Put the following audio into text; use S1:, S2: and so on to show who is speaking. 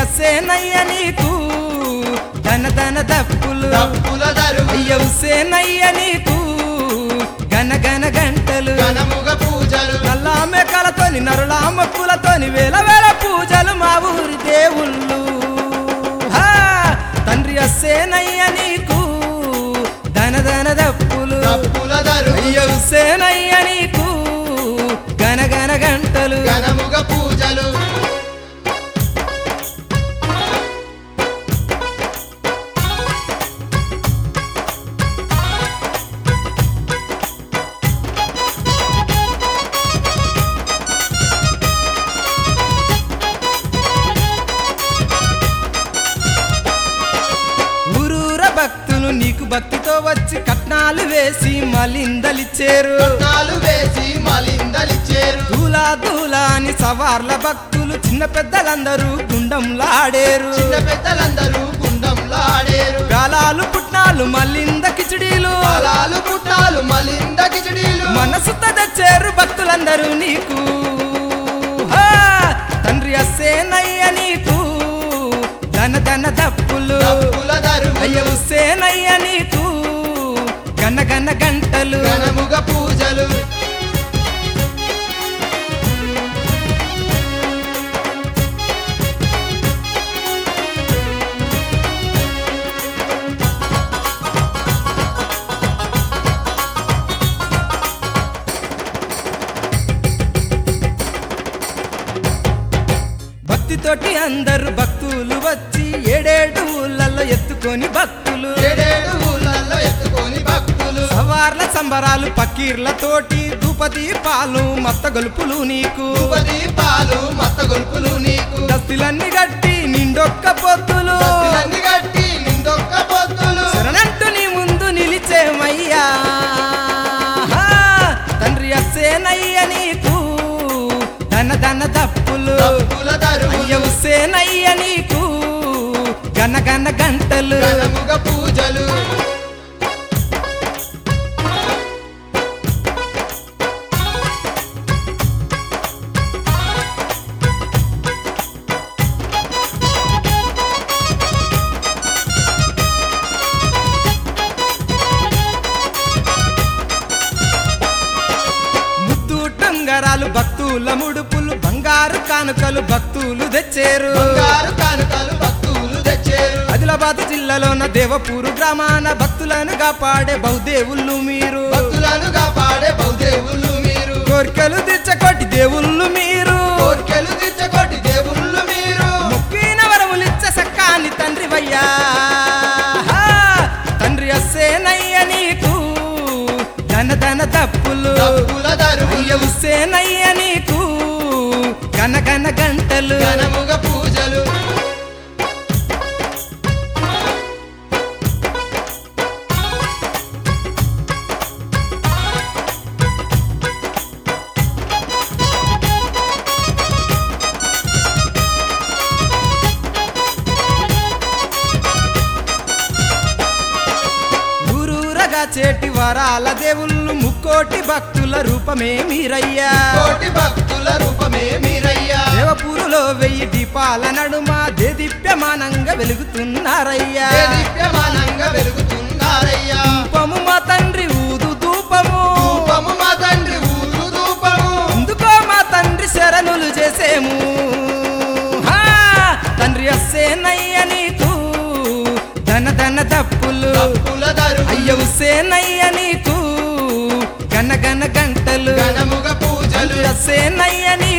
S1: హుసేనయ్య నీకు ధన ధన దప్పులు
S2: తప్పుల దరువు
S1: అయ్య హుసేనయ్య నీకు గన గన గంటలు
S2: ఘనముగ పూజలు
S1: నల్లామె కలతోని నరులామ పూలతోని వేల వేల పూజలు మా ఊరి దేవుళ్ళు హా! తండ్రి హుసేనయ్య నీకు ధన ధన దప్పులు
S2: తప్పుల దరువు
S1: అయ్య హుసేనయ్య నీకు గన గన గంటలు
S2: ఘనముగ పూజలు
S1: ఊరూర భక్తులు నీకు భక్తితో వచ్చి కట్నాలు వేసి మలిందలిచ్చేరు
S2: నాలు వేసి మలిందలిచ్చేరు
S1: దూలా దూలా అని సవార్ల భక్తులు చిన్న పెద్దలందరూ గుండంలాడేరు
S2: చిన్న పెద్దలందరూ గుండంలో ఆడేరు
S1: గాలాలు పుట్నాలు మలింద కిచడీలు
S2: పొలాలు పుట్టాలు మలింద కిచడీలు
S1: మనసుతో తెచ్చేరు భక్తులందరూ నీకు హా! తండ్రి అస్సేనయ్య నీకు ధన ధన దప్పులు
S2: తప్పుల దరువు
S1: అయ్య హుస్సేనయ్య నీకు గన గన గంటలు
S2: ఘనముగ పూజలు
S1: భక్తితోటి అందరు భక్తులు వచ్చి ఏడేడు ఊళ్ళల్లో ఎత్తుకొని భక్తులు
S2: ఏడేడు ఊళ్ళల్లో ఎత్తుకొని భక్తులు
S1: సవార్ల సంబరాలు పకీర్లతోటి ధూపదీపాలు మత్త గొలుపులు నీకు
S2: దీపాలు మత్త గొలుపులు నీకు
S1: దస్తులన్నీ గట్టి నిండొక్క పొత్తులు
S2: దస్తులన్నీ కట్టి నిందొక్క పొత్తులు
S1: శరణంటూ నీ ముందు నిలిచేమయ్యా హా! తండ్రి అస్సేనయ్య నీకు ధన ధన దప్పులు
S2: తప్పుల దరువు
S1: అయ్య హుస్సేనయ్య నీకు గన గన గంటలు
S2: ఘనముగ పూజలు
S1: ముద్దు టంగరాలు భక్తుల ముడుపులు బంగారు కానుకలు భక్తులు తెచ్చేరు
S2: బంగారు కానుకలు భక్తులు తెచ్చేరు
S1: ఆదిలాబాద్ జిల్లాలోన దేవపూరు గ్రామాన భక్తులను కాపాడే బహుదేవుళ్ళు మీరు
S2: భక్తులను కాపాడే బహుదేవుళ్ళు మీరు
S1: కోరికలు తెచ్చకొట్టి దేవుళ్ళు మీరు
S2: కోరికలు తెచ్చకొట్టి దేవుళ్ళు మీరు
S1: మొక్కిన వరములిచ్చ సక్కాని తండ్రి వయ్యా తండ్రి అస్సేనయ్య నీకు ధన ధన తప్పులు
S2: తప్పుల దరువు
S1: అయ్య హుస్సేనయ్య నీకు గన గన గంటలు
S2: ఘనముగ పూజలు
S1: ఊరూరగా చేటి వరాల దేవుళ్ళు ముక్కోటి భక్తుల రూపమే మీరయ్యా
S2: కోటి భక్తుల రూపమే మీరయ్యా
S1: దేవపూరులో వెయ్యి దీపాల నడుమ దేదీప్యమానంగా వెలుగుతున్నారయ్యా
S2: దీప్యమానంగా వెలుగుతున్నారయ్యా
S1: ధూపము మా తండ్రి ఊదు ధూపము
S2: రూపము మా తండ్రి ఊరు రూపము
S1: అందుకో మా తండ్రి శరణులు చేసేము హా! తండ్రి అస్సేనయ్య నీకు ధన ధన తప్పులు
S2: తప్పుల దరువు
S1: అయ్య హుస్సేనయ్య నీకు గన గన గంటలు
S2: ఘనముగ పూజలు
S1: తండ్రి అస్సేనయ్య నీకు